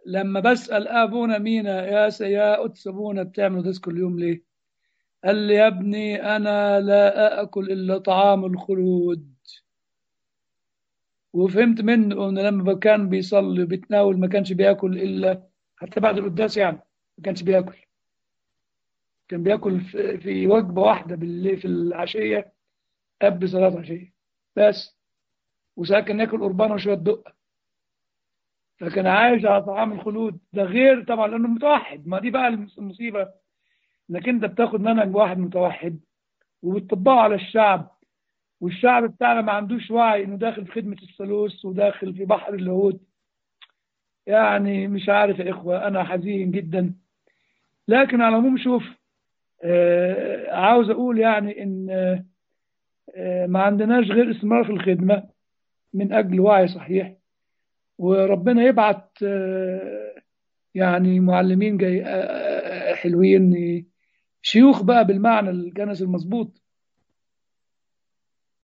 لما بسأل أبونا مينا يا س- يا قدس أبونا بتعملوا ده كل يوم ليه؟ قال لي يا ابني أنا لا أكل إلا طعام الخلود وفهمت منه إنه لما كان بيصلي وبيتناول ما كانش بياكل إلا حتى بعد القداس يعني ما كانش بياكل كان بياكل في في وجبة واحدة بالليل في العشية قبل صلاة عشية بس وساعات كان ياكل قربانة وشوية دقة فكان عايش على طعام الخلود ده غير طبعا لأنه متوحد ما دي بقى المصيبة إنك أنت بتاخد منهج واحد متوحد وبتطبقه على الشعب والشعب بتاعنا ما عندوش وعي إنه داخل في خدمة الثالوث وداخل في بحر اللاهوت يعني مش عارف يا إخوة أنا حزين جدا لكن على العموم شوف آه، عاوز أقول يعني إن آه، آه، ما عندناش غير استمرار في الخدمة من أجل وعي صحيح وربنا يبعت آه، يعني معلمين جاي آه، آه، حلوين شيوخ بقى بالمعنى الكنس المظبوط